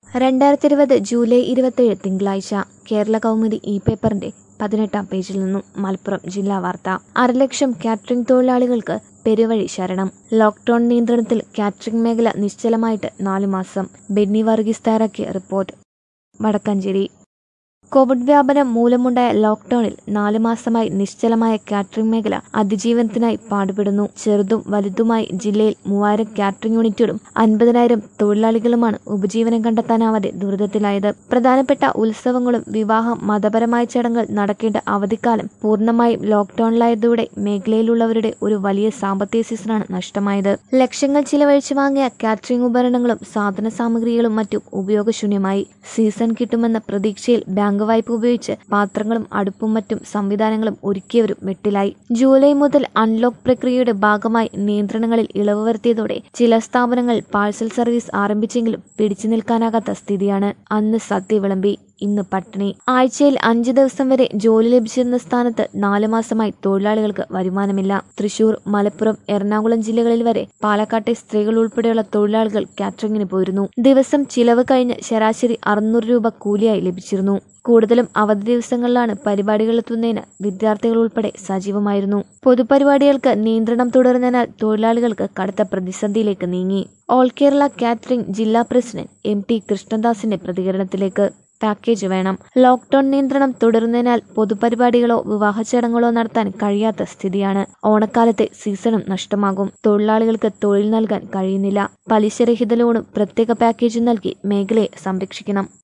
രണ്ടായിരത്തി ഇരുപത് ജൂലൈ ഇരുപത്തേഴ് തിങ്കളാഴ്ച കേരള കൗമുദി ഇ പേപ്പറിന്റെ പതിനെട്ടാം പേജിൽ നിന്നും മലപ്പുറം ജില്ലാ വാർത്ത അരലക്ഷം കാറ്ററിംഗ് തൊഴിലാളികൾക്ക് പെരുവഴി ശരണം ലോക്ക്ഡൌൺ നിയന്ത്രണത്തിൽ കാറ്ററിംഗ് മേഖല നിശ്ചലമായിട്ട് നാലു മാസം ബെന്നി വർഗീസ് തയ്യാറാക്കിയ റിപ്പോർട്ട് വടക്കഞ്ചേരി കോവിഡ് വ്യാപനം മൂലമുണ്ടായ ലോക്ക്ഡൌണിൽ നാല് മാസമായി നിശ്ചലമായ കാറ്ററിംഗ് മേഖല അതിജീവനത്തിനായി പാടുപെടുന്നു ചെറുതും വലുതുമായി ജില്ലയിൽ മൂവായിരം കാറ്ററിംഗ് യൂണിറ്റുകളും അൻപതിനായിരം തൊഴിലാളികളുമാണ് ഉപജീവനം കണ്ടെത്താനാവാതെ ദുരിതത്തിലായത് പ്രധാനപ്പെട്ട ഉത്സവങ്ങളും വിവാഹം മതപരമായ ചടങ്ങുകൾ നടക്കേണ്ട അവധിക്കാലം പൂർണ്ണമായും ലോക്ക്ഡൌണിലായതോടെ മേഖലയിലുള്ളവരുടെ ഒരു വലിയ സാമ്പത്തിക സീസണാണ് നഷ്ടമായത് ലക്ഷങ്ങൾ ചിലവഴിച്ച് വാങ്ങിയ കാറ്ററിംഗ് ഉപകരണങ്ങളും സാധന സാമഗ്രികളും മറ്റും ഉപയോഗശൂന്യമായി സീസൺ കിട്ടുമെന്ന പ്രതീക്ഷയിൽ ബാങ്ക് വായ്പ ഉപയോഗിച്ച് പാത്രങ്ങളും അടുപ്പും മറ്റും സംവിധാനങ്ങളും ഒരുക്കിയവരും വെട്ടിലായി ജൂലൈ മുതൽ അൺലോക്ക് പ്രക്രിയയുടെ ഭാഗമായി നിയന്ത്രണങ്ങളിൽ ഇളവ് വരുത്തിയതോടെ ചില സ്ഥാപനങ്ങൾ പാഴ്സൽ സർവീസ് ആരംഭിച്ചെങ്കിലും പിടിച്ചു നിൽക്കാനാകാത്ത സ്ഥിതിയാണ് അന്ന് സദ്യ വിളമ്പി ഇന്ന് പട്ടിണി ആഴ്ചയിൽ അഞ്ച് ദിവസം വരെ ജോലി ലഭിച്ചിരുന്ന സ്ഥാനത്ത് നാല് മാസമായി തൊഴിലാളികൾക്ക് വരുമാനമില്ല തൃശൂർ മലപ്പുറം എറണാകുളം ജില്ലകളിൽ വരെ പാലക്കാട്ടെ സ്ത്രീകൾ ഉൾപ്പെടെയുള്ള തൊഴിലാളികൾ കാറ്ററിംഗിന് പോയിരുന്നു ദിവസം ചിലവ് കഴിഞ്ഞ് ശരാശരി അറുന്നൂറ് രൂപ കൂലിയായി ലഭിച്ചിരുന്നു കൂടുതലും അവധി ദിവസങ്ങളിലാണ് പരിപാടികളെത്തുന്നതിന് വിദ്യാർത്ഥികൾ ഉൾപ്പെടെ സജീവമായിരുന്നു പൊതുപരിപാടികൾക്ക് നിയന്ത്രണം തുടരുന്നതിനാൽ തൊഴിലാളികൾക്ക് കടുത്ത പ്രതിസന്ധിയിലേക്ക് നീങ്ങി ഓൾ കേരള കാറ്ററിംഗ് ജില്ലാ പ്രസിഡന്റ് എം ടി കൃഷ്ണദാസിന്റെ പ്രതികരണത്തിലേക്ക് പാക്കേജ് വേണം ലോക്ക്ഡൌൺ നിയന്ത്രണം തുടരുന്നതിനാൽ പൊതുപരിപാടികളോ വിവാഹ ചടങ്ങുകളോ നടത്താൻ കഴിയാത്ത സ്ഥിതിയാണ് ഓണക്കാലത്തെ സീസണും നഷ്ടമാകും തൊഴിലാളികൾക്ക് തൊഴിൽ നൽകാൻ കഴിയുന്നില്ല പലിശരഹിത ലോണും പ്രത്യേക പാക്കേജും നൽകി മേഖലയെ സംരക്ഷിക്കണം